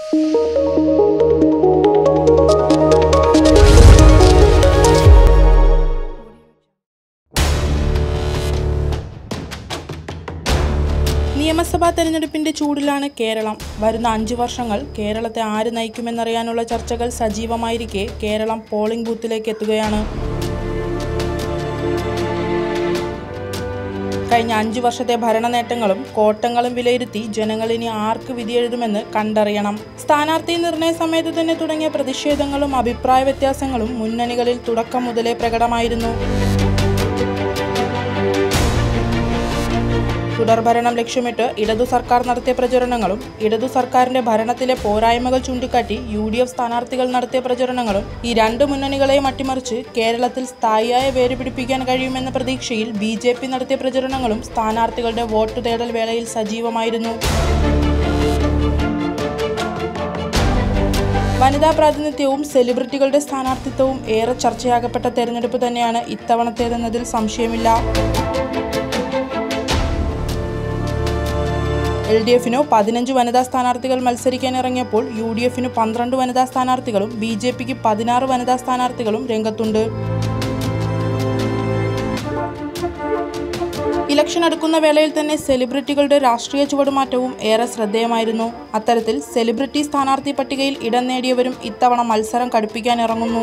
നിയമസഭാ തെരഞ്ഞെടുപ്പിന്റെ ചൂടിലാണ് കേരളം വരുന്ന അഞ്ചു വർഷങ്ങൾ കേരളത്തെ ആര് നയിക്കുമെന്നറിയാനുള്ള ചർച്ചകൾ സജീവമായിരിക്കെ കേരളം പോളിംഗ് ബൂത്തിലേക്ക് എത്തുകയാണ് കഴിഞ്ഞ അഞ്ചു വർഷത്തെ ഭരണ നേട്ടങ്ങളും കോട്ടങ്ങളും വിലയിരുത്തി ജനങ്ങൾ ഇനി ആർക്ക് വിധിയെഴുതുമെന്ന് കണ്ടറിയണം സ്ഥാനാർത്ഥി നിർണയ സമയത്ത് തന്നെ തുടങ്ങിയ പ്രതിഷേധങ്ങളും അഭിപ്രായ വ്യത്യാസങ്ങളും മുന്നണികളിൽ തുടക്കം മുതലേ പ്രകടമായിരുന്നു തുടർഭരണം ലക്ഷ്യമിട്ട് ഇടതു സർക്കാർ നടത്തിയ പ്രചരണങ്ങളും ഇടതു സർക്കാരിന്റെ ഭരണത്തിലെ പോരായ്മകൾ ചൂണ്ടിക്കാട്ടി യു ഡി എഫ് സ്ഥാനാർത്ഥികൾ നടത്തിയ പ്രചരണങ്ങളും ഈ രണ്ട് മുന്നണികളെയും അട്ടിമറിച്ച് കേരളത്തിൽ സ്ഥായിയായ വേര് പിടിപ്പിക്കാൻ കഴിയുമെന്ന പ്രതീക്ഷയിൽ ബി ജെ പി നടത്തിയ പ്രചരണങ്ങളും സ്ഥാനാർത്ഥികളുടെ വോട്ട് തേടൽ വേളയിൽ സജീവമായിരുന്നു വനിതാ പ്രാതിനിധ്യവും സെലിബ്രിറ്റികളുടെ സ്ഥാനാർത്ഥിത്വവും ഏറെ ചർച്ചയാകപ്പെട്ട തെരഞ്ഞെടുപ്പ് തന്നെയാണ് ഇത്തവണത്തേതെന്നതിൽ സംശയമില്ല എൽ ഡി എഫിനു പതിനഞ്ച് വനിതാ സ്ഥാനാർത്ഥികൾ മത്സരിക്കാൻ ഇറങ്ങിയപ്പോൾ യു ഡി എഫിനു പന്ത്രണ്ട് വനിതാ സ്ഥാനാർത്ഥികളും ബി ജെ പിക്ക് പതിനാറ് വനിതാ സ്ഥാനാർത്ഥികളും രംഗത്തുണ്ട് ഇലക്ഷൻ അടുക്കുന്ന വേളയിൽ തന്നെ സെലിബ്രിറ്റികളുടെ രാഷ്ട്രീയ ചുവടുമാറ്റവും ഏറെ ശ്രദ്ധേയമായിരുന്നു അത്തരത്തിൽ സെലിബ്രിറ്റി സ്ഥാനാർത്ഥി പട്ടികയിൽ ഇടം നേടിയവരും ഇത്തവണ മത്സരം കടുപ്പിക്കാൻ ഇറങ്ങുന്നു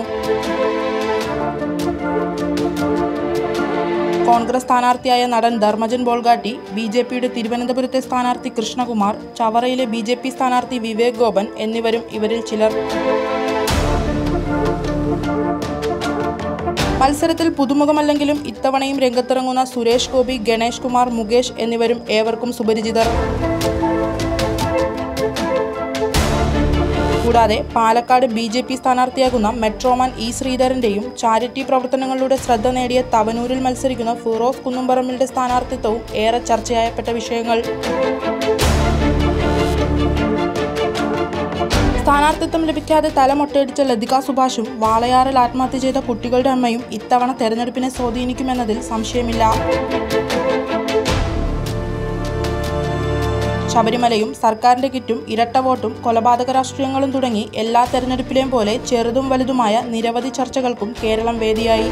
കോൺഗ്രസ് സ്ഥാനാർത്ഥിയായ നടൻ ധർമ്മജൻ ബോൾഗാട്ടി ബി ജെ പിയുടെ തിരുവനന്തപുരത്തെ സ്ഥാനാർത്ഥി കൃഷ്ണകുമാർ ചവറയിലെ ബി ജെ പി സ്ഥാനാർത്ഥി വിവേക് ഗോപൻ എന്നിവരും ഇവരിൽ ചിലർ മത്സരത്തിൽ പുതുമുഖമല്ലെങ്കിലും ഇത്തവണയും രംഗത്തിറങ്ങുന്ന സുരേഷ് ഗോപി ഗണേഷ് കുമാർ മുകേഷ് എന്നിവരും ഏവർക്കും സുപരിചിതർ കൂടാതെ പാലക്കാട് ബി ജെ പി സ്ഥാനാർത്ഥിയാകുന്ന മെട്രോമാൻ ഇ ശ്രീധരന്റെയും ചാരിറ്റി പ്രവർത്തനങ്ങളിലൂടെ ശ്രദ്ധ നേടിയ തവനൂരിൽ മത്സരിക്കുന്ന ഫിറോസ് കുന്നുംപറമ്പിലിന്റെ സ്ഥാനാർത്ഥിത്വവും ഏറെ ചർച്ചയായപ്പെട്ട വിഷയങ്ങൾ സ്ഥാനാർത്ഥിത്വം ലഭിക്കാതെ തലമൊട്ടയടിച്ച ലതിക സുഭാഷും വാളയാറിൽ ആത്മഹത്യ ചെയ്ത കുട്ടികളുടെ അമ്മയും ഇത്തവണ തെരഞ്ഞെടുപ്പിനെ സ്വാധീനിക്കുമെന്നതിൽ സംശയമില്ല ശബരിമലയും സർക്കാരിന്റെ കിറ്റും ഇരട്ട വോട്ടും കൊലപാതക രാഷ്ട്രീയങ്ങളും തുടങ്ങി എല്ലാ തെരഞ്ഞെടുപ്പിലെയും പോലെ ചെറുതും വലുതുമായ നിരവധി ചർച്ചകൾക്കും കേരളം വേദിയായി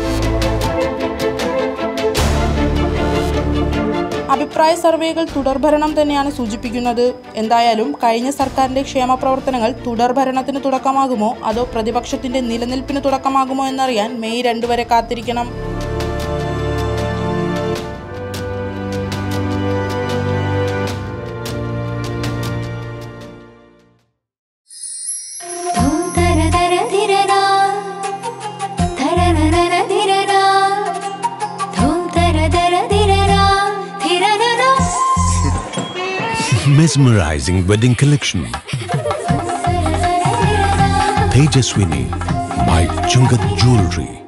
അഭിപ്രായ സർവേകൾ തുടർഭരണം തന്നെയാണ് സൂചിപ്പിക്കുന്നത് എന്തായാലും കഴിഞ്ഞ സർക്കാരിന്റെ ക്ഷേമ പ്രവർത്തനങ്ങൾ തുടർഭരണത്തിന് തുടക്കമാകുമോ അതോ പ്രതിപക്ഷത്തിന്റെ നിലനിൽപ്പിന് തുടക്കമാകുമോ എന്നറിയാൻ മെയ് രണ്ട് വരെ കാത്തിരിക്കണം ധൂം തര തര ധിരരാ. ധരരരര ധിരരാ. ധൂം തര തര ധിരരാ. ധിരരരാ. mesmerizing wedding collection. തരതര ധിരരാ. Tejaswini by Chungat Jewelry.